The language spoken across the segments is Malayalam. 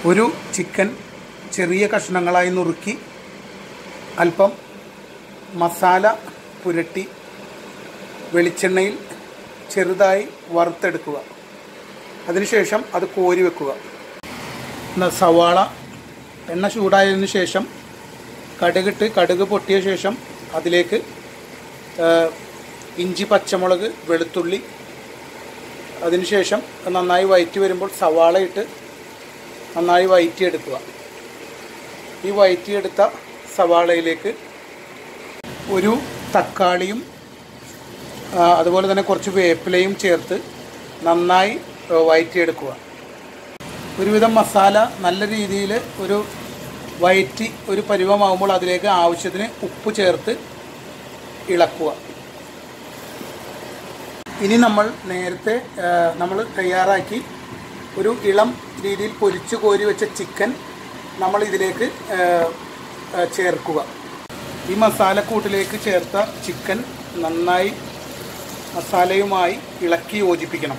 ഒരു ചിക്കൻ ചെറിയ കഷ്ണങ്ങളായി നുറുക്കി അല്പം മസാല പുരട്ടി വെളിച്ചെണ്ണയിൽ ചെറുതായി വറുത്തെടുക്കുക അതിനുശേഷം അത് കോരി വെക്കുക ന- സവാള എണ്ണ ചൂടായതിനു ശേഷം കടുകിട്ട് കടുക് പൊട്ടിയ ശേഷം അതിലേക്ക് ആ, ഇഞ്ചി പച്ചമുളക് വെളുത്തുള്ളി അതിനുശേഷം നന്നായി വയറ്റി വരുമ്പോൾ സവാള ഇട്ട് നന്നായി വയറ്റിയെടുക്കുക ഈ വയറ്റിയെടുത്ത സവാളയിലേക്ക് ഒരു തക്കാളിയും ആ, അതുപോലെ തന്നെ കുറച്ച് വേപ്പിലയും ചേർത്ത് നന്നായി ആ, വയറ്റിയെടുക്കുക ഒരുവിധം മസാല നല്ല രീതിയിൽ ഒരു വയറ്റി ഒരു പരുവമാകുമ്പോൾ അതിലേക്ക് ആവശ്യത്തിന് ഉപ്പ് ചേർത്ത് ഇളക്കുക ഇനി നമ്മൾ നേരത്തെ നമ്മൾ തയ്യാറാക്കി ഒരു ഇളം രീതിയിൽ പൊരിച്ചു കോരി വെച്ച ചിക്കൻ നമ്മൾ ഇതിലേക്ക് ആ, ആ, ചേർക്കുക ഈ മസാലക്കൂട്ടിലേക്ക് ചേർത്ത ചിക്കൻ നന്നായി മസാലയുമായി ഇളക്കി യോജിപ്പിക്കണം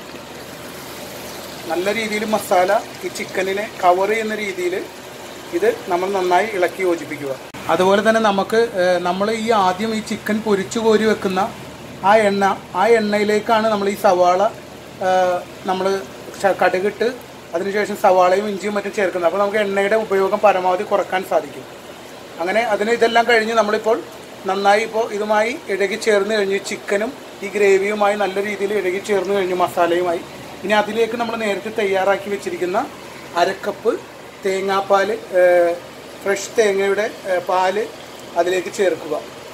നല്ല രീതിയിൽ മസാല ഈ ചിക്കനിനെ കവർ ചെയ്യുന്ന രീതിയിൽ ഇത് നമ്മൾ നന്നായി ഇളക്കി യോജിപ്പിക്കുക അതുപോലെ തന്നെ നമുക്ക് നമ്മൾ ഈ ആദ്യം ഈ ചിക്കൻ പൊരിച്ചു കോരി വെക്കുന്ന ആ എണ്ണ ആ എണ്ണയിലേക്കാണ് നമ്മൾ ഈ സവാള നമ്മൾ കടുകിട്ട് അതിനുശേഷം സവാളയും ഇഞ്ചിയും മറ്റും ചേർക്കുന്നത് അപ്പോൾ നമുക്ക് എണ്ണയുടെ ഉപയോഗം പരമാവധി കുറക്കാൻ സാധിക്കും അങ്ങനെ അതിന് ഇതെല്ലാം കഴിഞ്ഞ് നമ്മളിപ്പോൾ നന്നായി ഇപ്പോൾ ഇതുമായി ഇഴകി ചേർന്ന് കഴിഞ്ഞ് ചിക്കനും ഈ ഗ്രേവിയുമായി നല്ല രീതിയിൽ ഇഴകി ചേർന്ന് കഴിഞ്ഞു മസാലയുമായി ഇനി അതിലേക്ക് നമ്മൾ നേരത്തെ തയ്യാറാക്കി വെച്ചിരിക്കുന്ന അരക്കപ്പ് തേങ്ങാപ്പാൽ ഫ്രഷ് തേങ്ങയുടെ ഏഹ്, പാല് അതിലേക്ക് ചേർക്കുക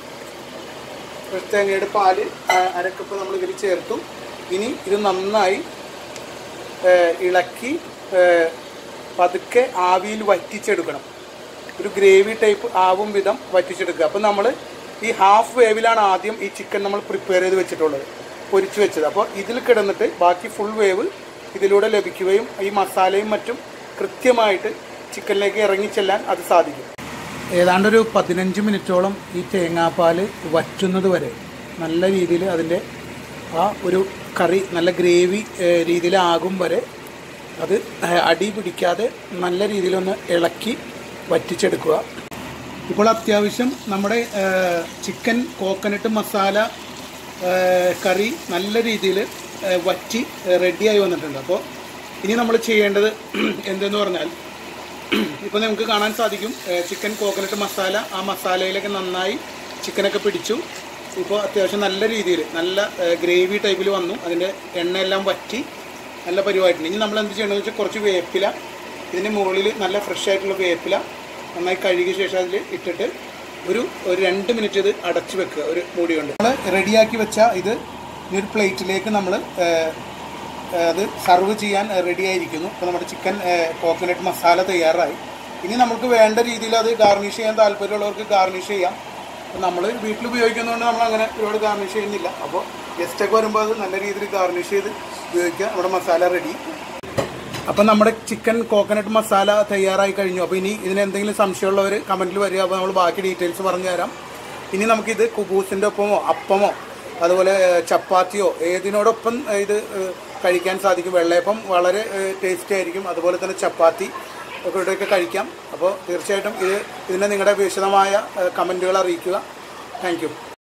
ഫ്രഷ് തേങ്ങയുടെ പാല് ആ, അരക്കപ്പ് നമ്മൾ ഇതിൽ ചേർത്തു ഇനി ഇത് നന്നായി ഏഹ്, ഇളക്കി ഏഹ്, പതുക്കെ ആവിയിൽ വറ്റിച്ചെടുക്കണം ഒരു ഗ്രേവി ടൈപ്പ് ആവും വിധം വറ്റിച്ചെടുക്കുക അപ്പം നമ്മൾ ഈ ഹാഫ് വേവിലാണ് ആദ്യം ഈ ചിക്കൻ നമ്മൾ പ്രിപ്പയർ ചെയ്ത് വെച്ചിട്ടുള്ളത് പൊരിച്ച് വെച്ചത് അപ്പോൾ ഇതിൽ കിടന്നിട്ട് ബാക്കി ഫുൾ വേവ് ഇതിലൂടെ ലഭിക്കുകയും ഈ മസാലയും മറ്റും കൃത്യമായിട്ട് ചിക്കനിലേക്ക് ഇറങ്ങിച്ചെല്ലാൻ അത് സാധിക്കും ഏതാണ്ട് ഒരു പതിനഞ്ച് മിനിറ്റോളം ഈ തേങ്ങാപ്പാൽ വറ്റുന്നത് വരെ നല്ല രീതിയിൽ അതിൻ്റെ ആ ഒരു കറി നല്ല ഗ്രേവി ഏഹ്, രീതിയിലാകും വരെ അത് ഏഹ്, അടി പിടിക്കാതെ നല്ല രീതിയിലൊന്ന് ഇളക്കി വറ്റിച്ചെടുക്കുക ഇപ്പോൾ അത്യാവശ്യം നമ്മുടെ ഏഹ്, ചിക്കൻ കോക്കനട്ട് മസാല ഏഹ്, കറി നല്ല രീതിയിൽ ഏഹ്, വറ്റി ഏഹ്, റെഡിയായി വന്നിട്ടുണ്ട് അപ്പോൾ ഇനി നമ്മൾ ചെയ്യേണ്ടത് എന്തെന്ന് പറഞ്ഞാൽ ഇപ്പോൾ നമുക്ക് കാണാൻ സാധിക്കും ഏഹ്, ചിക്കൻ കോക്കനട്ട് മസാല ആ മസാലയിലൊക്കെ നന്നായി ചിക്കനൊക്കെ പിടിച്ചു ഇപ്പോൾ അത്യാവശ്യം നല്ല രീതിയിൽ നല്ല ഏഹ്, ഗ്രേവി ടൈപ്പിൽ വന്നു അതിൻ്റെ എണ്ണയെല്ലാം വറ്റി നല്ല പരിപാടിയുണ്ട് ഇനി നമ്മൾ എന്ത് ചെയ്യണമെന്ന് വെച്ചാൽ കുറച്ച് വേപ്പില ഇതിന് മുകളിൽ നല്ല ഫ്രഷ് ആയിട്ടുള്ള വേപ്പില നന്നായി കഴുകിയ ശേഷം അതിൽ ഇട്ടിട്ട് ഒരു ഒരു രണ്ട് മിനിറ്റ് ഇത് അടച്ചു വെക്കുക ഒരു മൂടി കൊണ്ട് നമ്മൾ റെഡിയാക്കി വെച്ച ഇത് ഈ ഒരു പ്ലേറ്റിലേക്ക് നമ്മൾ അത് സർവ് ചെയ്യാൻ റെഡി ആയിരിക്കുന്നു ഇപ്പോൾ നമ്മുടെ ചിക്കൻ കോക്കനട്ട് മസാല തയ്യാറായി ഇനി നമുക്ക് വേണ്ട രീതിയിൽ അത് ഗാർണിഷ് ചെയ്യാൻ താല്പര്യമുള്ളവർക്ക് ഗാർണിഷ് ചെയ്യാം അപ്പോൾ നമ്മൾ വീട്ടിൽ ഉപയോഗിക്കുന്നതുകൊണ്ട് നമ്മൾ അങ്ങനെ ഒരുപാട് ഗാർണിഷ് ചെയ്യുന്നില്ല അപ്പോൾ ഗസ്റ്റൊക്കെ വരുമ്പോൾ അത് നല്ല രീതിയിൽ ഗാർണിഷ് ചെയ്ത് ഉപയോഗിക്കുക നമ്മുടെ മസാല റെഡി അപ്പം നമ്മുടെ ചിക്കൻ കോക്കനട്ട് മസാല തയ്യാറായി കഴിഞ്ഞു അപ്പോൾ ഇനി ഇതിന് എന്തെങ്കിലും സംശയമുള്ളവർ കമൻറ്റിൽ വരിക അപ്പോൾ നമ്മൾ ബാക്കി ഡീറ്റെയിൽസ് പറഞ്ഞു തരാം ഇനി നമുക്കിത് കുബൂസിൻ്റെ ഒപ്പമോ അപ്പമോ അതുപോലെ ഏഹ്, ചപ്പാത്തിയോ ഏതിനോടൊപ്പം ഏഹ്, ഇത് ഏഹ്, കഴിക്കാൻ സാധിക്കും വെള്ളയപ്പം വളരെ ടേസ്റ്റി ആയിരിക്കും അതുപോലെ തന്നെ ചപ്പാത്തി ഒക്കെ ഇവിടെയൊക്കെ കഴിക്കാം അപ്പോൾ തീർച്ചയായിട്ടും ഇത് ഇതിനെ നിങ്ങളുടെ വിശദമായ കമൻറ്റുകൾ അറിയിക്കുക താങ്ക് യു